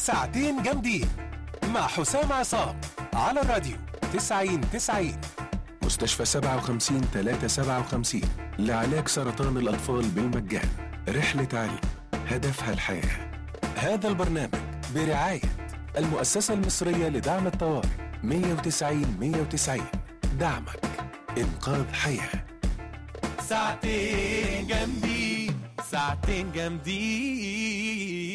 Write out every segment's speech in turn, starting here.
ساعتين جامدين مع حسام عصام على الراديو 90 90 مستشفى 57 357 لعلاج سرطان الأطفال بالمجان رحلة علي هدفها الحياة هذا البرنامج برعاية المؤسسة المصرية لدعم الطوارئ 190 190 دعمك إنقاذ حياة ساعتين جامدين ساعتين جامدين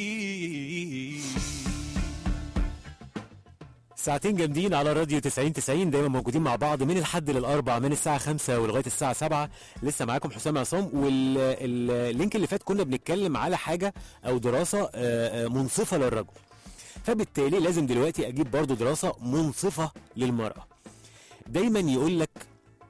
ساعتين جامدين على راديو 90 90 دايما موجودين مع بعض من الحد للاربع من الساعه 5 ولغايه الساعه 7 لسه معاكم حسام عصام واللينك اللي فات كنا بنتكلم على حاجه او دراسه آه، آه، منصفه للرجل فبالتالي لازم دلوقتي اجيب برضو دراسه منصفه للمراه دايما يقول لك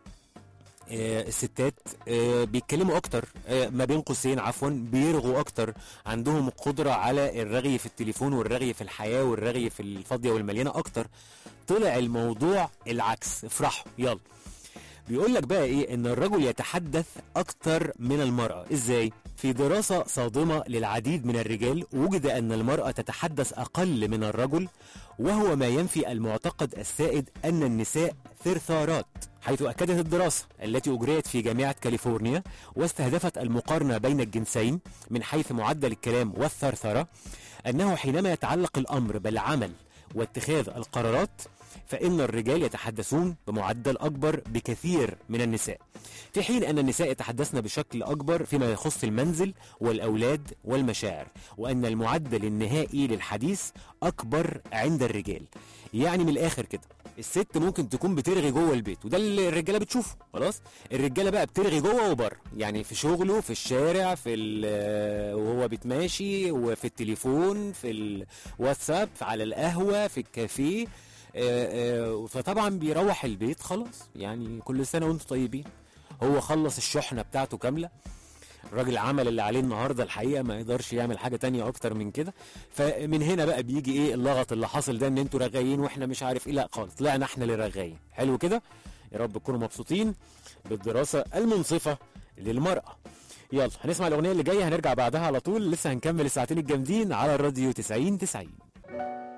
آه، الستات آه، بيتكلموا اكتر آه، ما بين قوسين عفوا بيرغوا اكتر عندهم قدره على الرغي في التليفون والرغي في الحياه والرغي في الفاضيه والمليانه اكتر طلع الموضوع العكس افرحوا يلا بيقول لك بقى ايه ان الرجل يتحدث اكتر من المراه ازاي في دراسة صادمة للعديد من الرجال وجد أن المرأة تتحدث أقل من الرجل وهو ما ينفي المعتقد السائد أن النساء ثرثارات حيث أكدت الدراسة التي أجريت في جامعة كاليفورنيا واستهدفت المقارنة بين الجنسين من حيث معدل الكلام والثرثرة أنه حينما يتعلق الأمر بالعمل واتخاذ القرارات فإن الرجال يتحدثون بمعدل أكبر بكثير من النساء في حين أن النساء يتحدثن بشكل أكبر فيما يخص المنزل والأولاد والمشاعر وأن المعدل النهائي للحديث أكبر عند الرجال يعني من الآخر كده الست ممكن تكون بترغي جوه البيت وده اللي الرجاله بتشوفه خلاص الرجاله بقى بترغي جوه وبره يعني في شغله في الشارع في ال- وهو بيتماشي وفي التليفون في الواتساب على القهوه في الكافيه آه، آه، فطبعا بيروح البيت خلاص يعني كل سنه وانتم طيبين هو خلص الشحنه بتاعته كامله الراجل عمل اللي عليه النهارده الحقيقه ما يقدرش يعمل حاجه تانية اكتر من كده فمن هنا بقى بيجي ايه اللغط اللي حاصل ده ان انتوا رغايين واحنا مش عارف ايه لا خالص طلعنا احنا اللي رغايين حلو كده يا رب تكونوا مبسوطين بالدراسه المنصفه للمراه يلا هنسمع الاغنيه اللي جايه هنرجع بعدها على طول لسه هنكمل الساعتين الجامدين على الراديو 90 90